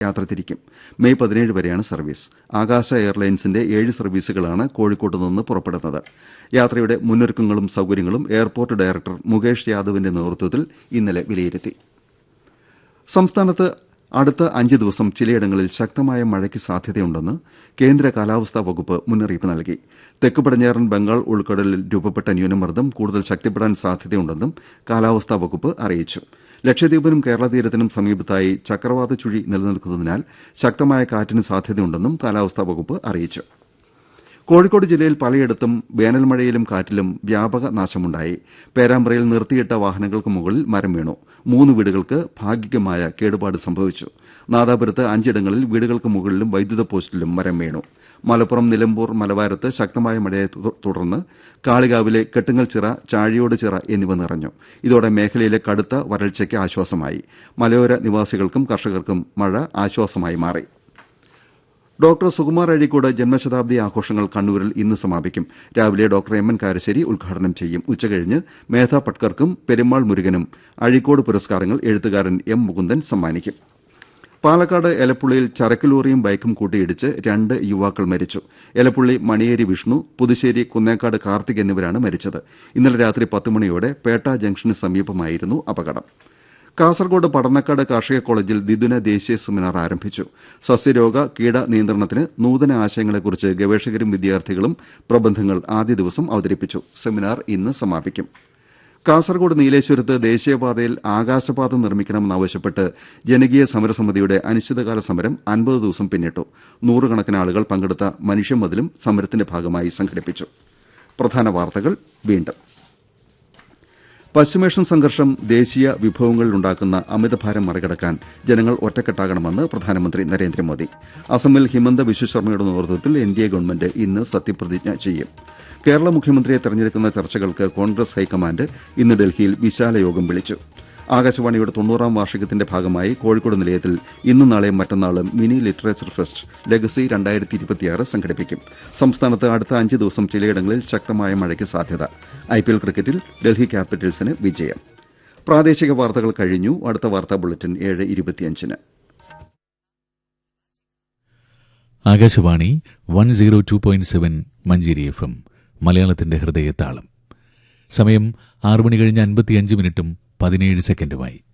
യാത്ര തിരിക്കും മെയ് പതിനേഴ് വരെയാണ് സർവീസ് ആകാശ എയർലൈൻസിന്റെ ഏഴ് സർവീസുകളാണ് കോഴിക്കോട്ട് നിന്ന് പുറപ്പെടുന്നത് യാത്രയുടെ മുന്നൊരുക്കങ്ങളും സൌകര്യങ്ങളും എയർപോർട്ട് ഡയറക്ടർ മുകേഷ് യാദവിന്റെ നേതൃത്വത്തിൽ ഇന്നലെ വിലയിരുത്തി സംസ്ഥാനത്ത് അടുത്ത അഞ്ച് ദിവസം ചിലയിടങ്ങളിൽ ശക്തമായ മഴയ്ക്ക് സാധ്യതയുണ്ടെന്ന് കേന്ദ്ര കാലാവസ്ഥാ വകുപ്പ് മുന്നറിയിപ്പ് നൽകി തെക്ക് പടിഞ്ഞാറൻ ബംഗാൾ ഉൾക്കടലിൽ രൂപപ്പെട്ട ന്യൂനമർദ്ദം കൂടുതൽ ശക്തിപ്പെടാൻ സാധ്യതയുണ്ടെന്നും കാലാവസ്ഥാ വകുപ്പ് അറിയിച്ചു ലക്ഷദ്വീപിനും കേരള തീരത്തിനും സമീപത്തായി ചക്രവാത ചുഴി നിലനിൽക്കുന്നതിനാൽ ശക്തമായ കാറ്റിന് സാധ്യതയുണ്ടെന്നും കാലാവസ്ഥാ വകുപ്പ് അറിയിച്ചു കോഴിക്കോട് ജില്ലയിൽ പലയിടത്തും വേനൽ മഴയിലും കാറ്റിലും വ്യാപക നാശമുണ്ടായി പേരാമ്പ്രയിൽ നിർത്തിയിട്ട വാഹനങ്ങൾക്ക് മുകളിൽ മരം വീണു മൂന്ന് വീടുകൾക്ക് ഭാഗികമായ കേടുപാട് സംഭവിച്ചു നാദാപുരത്ത് അഞ്ചിടങ്ങളിൽ വീടുകൾക്ക് മുകളിലും വൈദ്യുത പോസ്റ്റിലും മരം വീണു മലപ്പുറം നിലമ്പൂർ മലവാരത്ത് ശക്തമായ മഴയെ തു- തുടർന്ന് കാളികാവിലെ കെട്ടുങ്ങൽ ചിറ ചാഴിയോട് ചിറ എന്നിവ നിറഞ്ഞു ഇതോടെ മേഖലയിലെ കടുത്ത വരൾച്ചയ്ക്ക് ആശ്വാസമായി മലയോര നിവാസികൾക്കും കർഷകർക്കും മഴ ആശ്വാസമായി മാറി ഡോക്ടർ സുകുമാർ അഴീക്കോട് ജന്മശതാബ്ദി ആഘോഷങ്ങൾ കണ്ണൂരിൽ ഇന്ന് സമാപിക്കും രാവിലെ ഡോക്ടർ എം എൻ കാരശ്ശേരി ഉദ്ഘാടനം ചെയ്യും ഉച്ചകഴിഞ്ഞ് മേധ പട്കർക്കും പെരുമാൾ മുരുകനും അഴീക്കോട് പുരസ്കാരങ്ങൾ എഴുത്തുകാരൻ എം മുകുന്ദൻ സമ്മാനിക്കും പാലക്കാട് എലപ്പുള്ളിയിൽ ചരക്ക് ലോറിയും ബൈക്കും കൂട്ടിയിടിച്ച് രണ്ട് യുവാക്കൾ മരിച്ചു എലപ്പുള്ളി മണിയേരി വിഷ്ണു പുതുശ്ശേരി കുന്നേക്കാട് കാർത്തിക് എന്നിവരാണ് മരിച്ചത് ഇന്നലെ രാത്രി പത്ത് മണിയോടെ പേട്ട ജംഗ്ഷന് സമീപമായിരുന്നു അപകടം കാസർഗോഡ് പടന്നക്കാട് കാർഷിക കോളേജിൽ ദ്വിദിന ദേശീയ സെമിനാർ ആരംഭിച്ചു സസ്യരോഗ കീട നിയന്ത്രണത്തിന് നൂതന ആശയങ്ങളെക്കുറിച്ച് ഗവേഷകരും വിദ്യാർത്ഥികളും പ്രബന്ധങ്ങൾ ആദ്യ ദിവസം അവതരിപ്പിച്ചു സെമിനാർ ഇന്ന് സമാപിക്കും കാസർഗോഡ് നീലേശ്വരത്ത് ദേശീയപാതയിൽ ആകാശപാത നിർമ്മിക്കണമെന്നാവശ്യപ്പെട്ട് ജനകീയ സമരസമിതിയുടെ അനിശ്ചിതകാല സമരം അൻപത് ദിവസം പിന്നിട്ടു നൂറുകണക്കിന് ആളുകൾ പങ്കെടുത്ത മനുഷ്യമതിലും സമരത്തിന്റെ ഭാഗമായി സംഘടിപ്പിച്ചു പ്രധാന വാർത്തകൾ വീണ്ടും പശ്ചിമേഷ്യൻ സംഘർഷം ദേശീയ വിഭവങ്ങളിലുണ്ടാക്കുന്ന അമിതഭാരം മറികടക്കാൻ ജനങ്ങൾ ഒറ്റക്കെട്ടാകണമെന്ന് പ്രധാനമന്ത്രി നരേന്ദ്രമോദി അസമിൽ ഹിമന്ത വിശ്വശർമ്മയുടെ നേതൃത്വത്തിൽ എൻ ഡി എ ഗവൺമെന്റ് ഇന്ന് സത്യപ്രതിജ്ഞ ചെയ്യും കേരള മുഖ്യമന്ത്രിയെ തെരഞ്ഞെടുക്കുന്ന ചർച്ചകൾക്ക് കോൺഗ്രസ് ഹൈക്കമാൻഡ് ഇന്ന് ഡൽഹിയിൽ വിശാല യോഗം വിളിച്ചു ആകാശവാണിയുടെ തൊണ്ണൂറാം വാർഷികത്തിന്റെ ഭാഗമായി കോഴിക്കോട് നിലയത്തിൽ ഇന്നും നാളെയും മറ്റന്നാളും മിനി ലിറ്ററേച്ചർ ഫെസ്റ്റ് ലെഗസി രണ്ടായിരത്തി ഇരുപത്തിയാറ് സംഘടിപ്പിക്കും സംസ്ഥാനത്ത് അടുത്ത അഞ്ച് ദിവസം ചിലയിടങ്ങളിൽ ശക്തമായ മഴയ്ക്ക് സാധ്യത ഐപിഎൽ ക്രിക്കറ്റിൽ ഡൽഹി ക്യാപിറ്റൽസിന് വിജയം പ്രാദേശിക വാർത്തകൾ കഴിഞ്ഞു അടുത്ത വാർത്താ ബുള്ളറ്റിൻ ഏഴ് ഇരുപത്തിയഞ്ചിന് Akashvani one zero two point seven Manjeri F M മലയാളത്തിന്റെ ഹൃദയത്താളം സമയം ആറു മണി കഴിഞ്ഞ് അൻപത്തിയഞ്ച് മിനിറ്റും പതിനേഴ് സെക്കൻഡുമായി